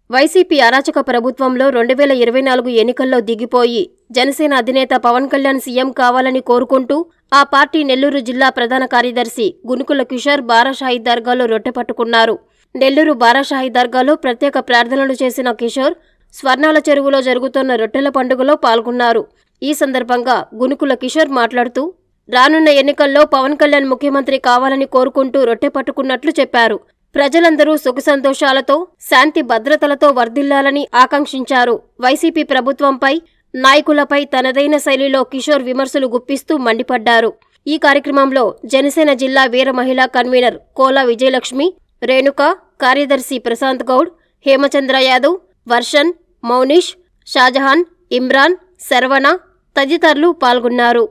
YCP అరాచక ప్రభుత్వంలో రెండు వేల ఇరవై నాలుగు ఎన్నికల్లో దిగిపోయి జనసేన అధినేత పవన్ కళ్యాణ్ సీఎం కావాలని కోరుకుంటూ ఆ పార్టీ నెల్లూరు జిల్లా ప్రధాన కార్యదర్శి గునుకుల కిషోర్ బారాషాహి దర్గాలో రొట్టె పట్టుకున్నారు నెల్లూరు బారాషాహి దర్గాలో ప్రత్యేక ప్రార్థనలు చేసిన కిషోర్ స్వర్ణాల చెరువులో జరుగుతున్న రొట్టెల పండుగలో పాల్గొన్నారు ఈ సందర్భంగా గునుకుల కిషోర్ మాట్లాడుతూ రానున్న ఎన్నికల్లో పవన్ కళ్యాణ్ ముఖ్యమంత్రి కావాలని కోరుకుంటూ రొట్టె పట్టుకున్నట్లు చెప్పారు ప్రజలందరూ సుఖ సంతోషాలతో శాంతి భద్రతలతో వర్ధిల్లాలని ఆకాంక్షించారు వైసీపీ ప్రభుత్వంపై నాయకులపై తనదైన శైలిలో కిషోర్ విమర్శలు గుప్పిస్తూ మండిపడ్డారు ఈ కార్యక్రమంలో జనసేన జిల్లా వీర మహిళా కన్వీనర్ కోలా విజయలక్ష్మి రేణుక కార్యదర్శి ప్రశాంత్ గౌడ్ హేమచంద్ర యాదవ్ వర్షన్ మౌనిష్ షాజహాన్ ఇమ్రాన్ శరవణ తదితరులు పాల్గొన్నారు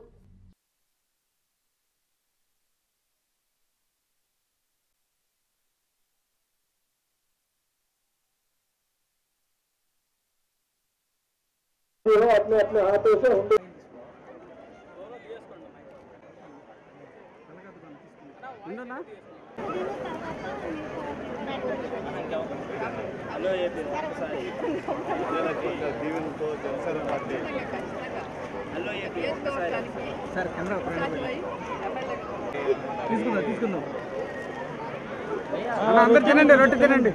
अपने अपने हाथों से हुंडी దీవెనతో జనసేన పార్టీ సార్ కెమెరా తీసుకుందాం తీసుకుందాం అన్న, అందరు తినండి రొట్టె తినండి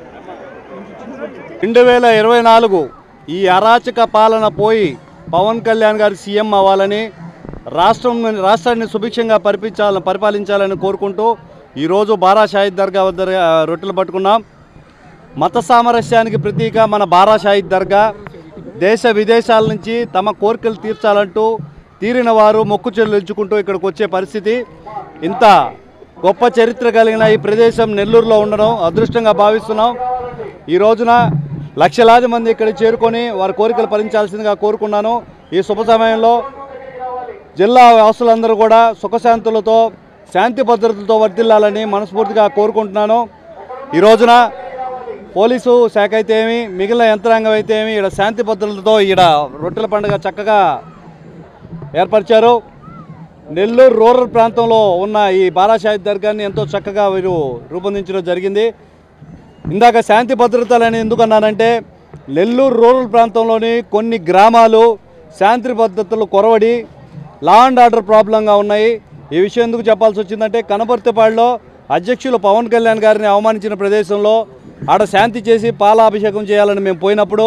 రెండు వేల ఇరవై నాలుగు ఈ అరాచక పాలన పోయి పవన్ కళ్యాణ్ గారు సీఎం అవ్వాలని రాష్ట్రం రాష్ట్రాన్ని సుభిక్షంగా పరిపించాలని పరిపాలించాలని కోరుకుంటూ ఈరోజు బారా షాహిద్ దర్గా వద్ద ఆ, రొట్టెలు పట్టుకున్నాం మత సామరస్యానికి ప్రతీక మన బారా షాహిద్ దర్గా దేశ విదేశాల నుంచి తమ కోరికలు తీర్చాలంటూ తీరిన వారు మొక్కు చెల్లించుకుంటూ ఇక్కడికి వచ్చే పరిస్థితి ఇంత గొప్ప చరిత్ర కలిగిన ఈ ప్రదేశం నెల్లూరులో ఉండడం అదృష్టంగా భావిస్తున్నాం ఈ రోజున లక్షలాది మంది ఇక్కడ చేరుకొని వారి కోరికలు ఫలించాల్సిందిగా కోరుకున్నాను ఈ శుభ సమయంలో జిల్లా వాసులందరూ కూడా సుఖశాంతులతో శాంతి భద్రతలతో వర్ధిల్లాలని మనస్ఫూర్తిగా కోరుకుంటున్నాను ఈ రోజున పోలీసు శాఖ అయితే ఏమి మిగిలిన యంత్రాంగం అయితే ఏమి ఇక్కడ శాంతి భద్రతలతో ఇక్కడ రొట్టెల పండుగ చక్కగా ఏర్పరిచారు నెల్లూరు రూరల్ ప్రాంతంలో ఉన్న ఈ బాలాషాహిద్ దర్గాన్ని ఎంతో చక్కగా వీరు రూపొందించడం జరిగింది ఇందాక శాంతి భద్రతలని ఎందుకు అన్నానంటే నెల్లూరు రూరల్ ప్రాంతంలోని కొన్ని గ్రామాలు శాంతి భద్రతలు కొరవడి లా అండ్ ఆర్డర్ ప్రాబ్లంగా ఉన్నాయి ఈ విషయం ఎందుకు చెప్పాల్సి వచ్చిందంటే కనపర్తిపాడులో అధ్యక్షులు పవన్ కళ్యాణ్ గారిని అవమానించిన ప్రదేశంలో ఆడ శాంతి చేసి పాలాభిషేకం చేయాలని మేము పోయినప్పుడు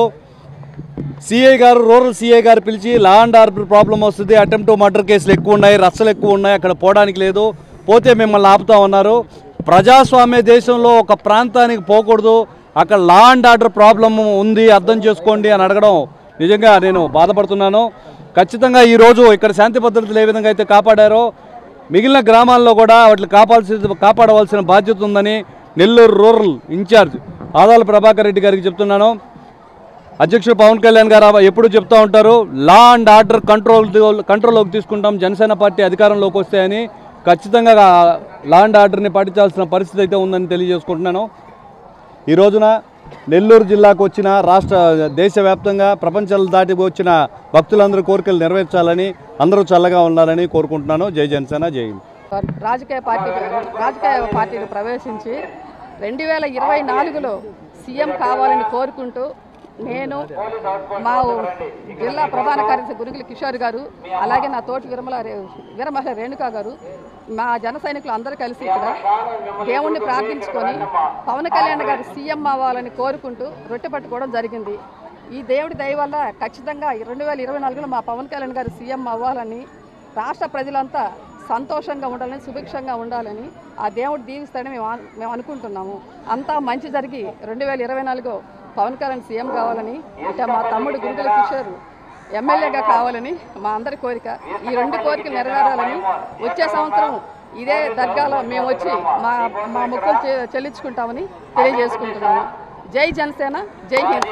సిఐ గారు రూరల్ సిఐ గారు పిలిచి లా అండ్ ఆర్డర్ ప్రాబ్లం వస్తుంది అటెంప్ట్ మర్డర్ కేసులు ఎక్కువ ఉన్నాయి రచ్చలు ఎక్కువ ఉన్నాయి అక్కడ పోవడానికి లేదు పోతే మిమ్మల్ని ఆపుతామన్నారు ప్రజాస్వామ్య దేశంలో ఒక ప్రాంతానికి పోకూడదు అక్కడ లా అండ్ ఆర్డర్ ప్రాబ్లం ఉంది అర్థం చేసుకోండి అని అడగడం నిజంగా నేను బాధపడుతున్నాను ఖచ్చితంగా ఈరోజు ఇక్కడ శాంతి భద్రతలు ఏ విధంగా అయితే కాపాడారో మిగిలిన గ్రామాల్లో కూడా వాటిని కాపాల్సి కాపాడవలసిన బాధ్యత ఉందని నెల్లూరు రూరల్ ఇన్ఛార్జ్ ఆదాల ప్రభాకర్ రెడ్డి గారికి చెప్తున్నాను అధ్యక్షుడు పవన్ కళ్యాణ్ గారు ఎప్పుడు చెప్తూ ఉంటారు లా అండ్ ఆర్డర్ కంట్రోల్ కంట్రోల్లోకి తీసుకుంటాం జనసేన పార్టీ అధికారంలోకి వస్తే అని ఖచ్చితంగా లా అండ్ ఆర్డర్ని పాటించాల్సిన పరిస్థితి అయితే ఉందని తెలియజేసుకుంటున్నాను ఈ రోజున నెల్లూరు జిల్లాకు వచ్చిన రాష్ట్ర దేశవ్యాప్తంగా ప్రపంచాలు దాటి వచ్చిన భక్తులందరూ కోరికలు నెరవేర్చాలని అందరూ చల్లగా ఉండాలని కోరుకుంటున్నాను జై జనసేన జై హింద్. రాజకీయ పార్టీ రాజకీయ పార్టీలు ప్రవేశించి రెండు వేల ఇరవై నాలుగులో సీఎం కావాలని కోరుకుంటూ నేను మా జిల్లా ప్రధాన కార్యదర్శి గురుగుల కిషోర్ గారు అలాగే నా తోటి విరమల రే- వీరమహిళ రేణుకా గారు మా జన సైనికులు అందరూ కలిసి ఇక్కడ దేవుణ్ణి ప్రార్థించుకొని పవన్ కళ్యాణ్ గారు సీఎం అవ్వాలని కోరుకుంటూ రొట్టె పట్టుకోవడం జరిగింది ఈ దేవుడి దయ వల్ల ఖచ్చితంగా రెండు వేల ఇరవై నాలుగులో మా పవన్ కళ్యాణ్ గారు సీఎం అవ్వాలని రాష్ట్ర ప్రజలంతా సంతోషంగా ఉండాలని సుభిక్షంగా ఉండాలని ఆ దేవుడు దీవిస్తాడని మేము అను- మేము అనుకుంటున్నాము అంతా మంచి జరిగి రెండు వేల ఇరవై నాలుగు పవన్ కళ్యాణ్ సీఎం కావాలని ఇక మా తమ్ముడు గురుగుల కిషోర్ ఎమ్మెల్యేగా కావాలని మా అందరి కోరిక ఈ రెండు కోరికలు నెరవేరాలని వచ్చే సంవత్సరం ఇదే దర్గాలో మేము వచ్చి మా మా మొక్కులు చె- చెల్లించుకుంటామని తెలియజేసుకుంటున్నాము జై జనసేన జై హింద్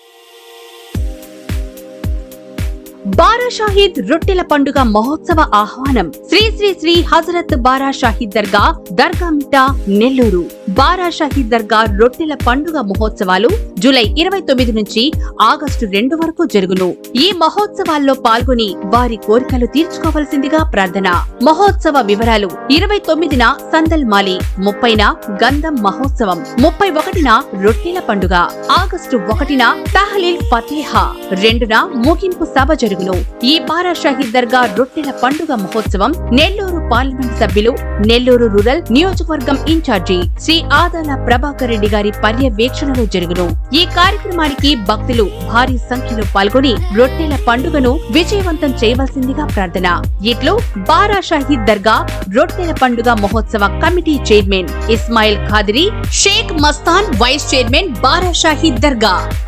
బారా షాహీద్ రొట్టెల పండుగ మహోత్సవ ఆహ్వానం శ్రీ శ్రీ శ్రీ హజరత్ బారా షాహీద్ దర్గా దర్గా మిట్టా నెల్లూరు బారా షహీద్ దర్గా రొట్టెల పండుగ మహోత్సవాలు జూలై ఇరవై తొమ్మిది నుంచి ఆగస్టు రెండు వరకు జరుగును ఈ మహోత్సవాల్లో పాల్గొని వారి కోరికలు తీర్చుకోవలసిందిగా ప్రార్థన మహోత్సవ వివరాలు ఇరవై తొమ్మిదిన సందల్ మాలి ముప్పైన గంధం మహోత్సవం ముప్పై ఒకటిన రొట్టెల పండుగ ఆగస్టు ఒకటిన తహలీల్ ఫతేహా రెండున ముగింపు సభ జరుగును ఈ బారా షహీద్ దర్గా రొట్టెల పండుగ మహోత్సవం నెల్లూరు పార్లమెంట్ సభ్యులు నెల్లూరు రూరల్ నియోజకవర్గం ఇన్ఛార్జి శ్రీ ఆదాల ప్రభాకర్ రెడ్డి గారి పర్యవేక్షణలో జరుగును ఈ కార్యక్రమానికి భక్తులు భారీ సంఖ్యలో పాల్గొని రొట్టెల పండుగను విజయవంతం చేయవలసిందిగా ప్రార్థన ఇట్లు బారా షహీద్ దర్గా రొట్టెల పండుగ మహోత్సవ committee chairman Ismail Khadiri Shaik Mastan vice chairman Bara Shaheed దర్గా